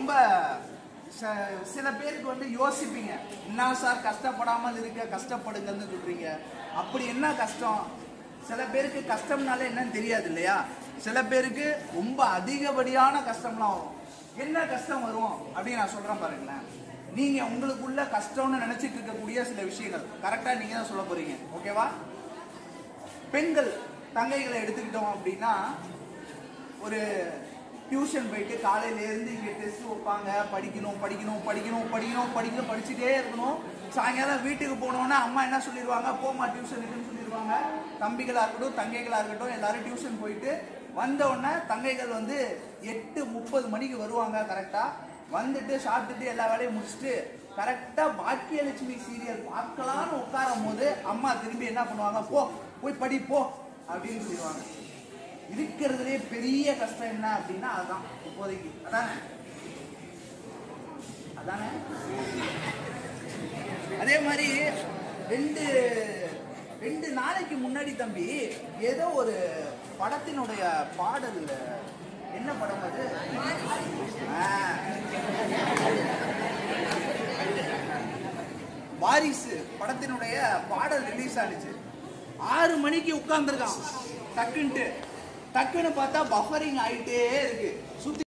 ரொம்ப ச- சில பேருக்கு வந்து யோசிப்பீங்க என்ன சார் கஷ்டப்படாமல் இருக்க கஷ்டப்படுங்கன்னு சொல்றீங்க அப்படி என்ன கஷ்டம் சில பேருக்கு கஷ்டம்னாலே என்னன்னு தெரியாது இல்லையா சில பேருக்கு ரொம்ப அதிகப்படியான கஷ்டம்லாம் வரும் என்ன கஷ்டம் வரும் அப்படின்னு நான் சொல்றேன் பாருங்களேன் நீங்க உங்களுக்குள்ள கஷ்டம்னு நினைச்சிட்டு இருக்கக்கூடிய சில விஷயங்கள் கரெக்டா நீங்க தான் சொல்ல போறீங்க ஓகேவா பெண்கள் தங்கைகளை எடுத்துக்கிட்டோம் அப்படின்னா ஒரு டியூஷன் போயிட்டு காலையில இருந்து இங்க டெஸ்ட் வைப்பாங்க படிக்கணும் படிக்கணும் படிக்கணும் படிக்கணும் படிக்கணும் படிச்சுட்டே இருக்கணும் சாயங்காலம் வீட்டுக்கு போனோன்னா அம்மா என்ன சொல்லிடுவாங்க போமா டியூஷனுக்குன்னு சொல்லிடுவாங்க தம்பிகளா இருக்கட்டும் தங்கைகளா இருக்கட்டும் எல்லாரும் டியூஷன் போயிட்டு வந்த உடனே தங்கைகள் வந்து எட்டு முப்பது மணிக்கு வருவாங்க கரெக்டா வந்துட்டு சாப்பிட்டுட்டு எல்லா வேலையும் முடிச்சுட்டு கரெக்டா பாக்கியலட்சுமி சீரியல் பார்க்கலாம்னு உட்காரும் போது அம்மா திரும்பி என்ன பண்ணுவாங்க போ போய் படி போ அப்படின்னு சொல்லிடுவாங்க இருக்கிறதுலே பெரிய கஷ்டம் என்ன அப்படின்னா அதுதான் இப்போதைக்கு அதானே அதானே அதே மாதிரி ரெண்டு ரெண்டு நாளைக்கு முன்னாடி தம்பி ஏதோ ஒரு படத்தினுடைய பாடல் என்ன படம் அது ஆ. வாரிசு படத்தினுடைய பாடல் ரிலீஸ் ஆனிச்சு ஆறு மணிக்கு உட்கார்ந்துருக்கான் டக்குன்ட்டு டக்குன்னு பார்த்தா பஃபரிங் ஆயிட்டே இருக்கு சுத்தி